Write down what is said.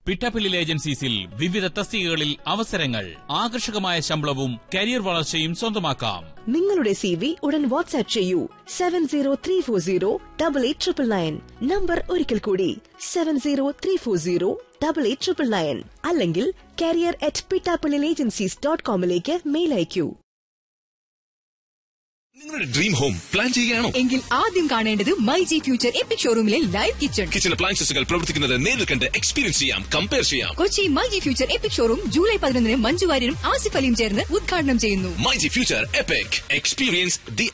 പിട്ടാപ്പിള്ളിൽ ഏജൻസീസിൽ വിവിധ തസ്തികകളിൽ അവസരങ്ങൾ ആകർഷകമായ ശമ്പളവും കരിയർ വളർച്ചയും സ്വന്തമാക്കാം നിങ്ങളുടെ സി വി ഉടൻ വാട്സ്ആപ്പ് ചെയ്യൂ seven zero three four zero double eight triple nine number ഒരിക്കൽ കൂടി seven zero three four zero double eight triple nine അല്ലെങ്കിൽ കാരിയർ അറ്റ് പിട്ടാപ്പിളിൽ ഏജൻസീസ് ഡോട്ട് കോമിലേക്ക് മെയിൽ അയക്കൂ നിങ്ങളുടെ ഡ്രീം ഹോം പ്ലാൻ ചെയ്യുകയാണോ എങ്കിൽ ആദ്യം കാണേണ്ടത് മൈ ജി ഫ്യൂച്ചർ എപ്പിക് ഷോറൂമിലെ ലൈവ് കിച്ചൺ കിച്ചൺ അപ്ലയൻസസുകൾ പ്രവർത്തിക്കുന്നത് നേരിൽ കണ്ട് എക്സ്പീരിയൻസ് ചെയ്യാം കമ്പയർ ചെയ്യാം Kochi My G Future Epic showroom July പതിനൊന്നിന് മഞ്ജു വാര്യരും ആസിഫ് അലിയും ചേർന്ന് ഉദ്ഘാടനം ചെയ്യുന്നു My G Future Epic experience the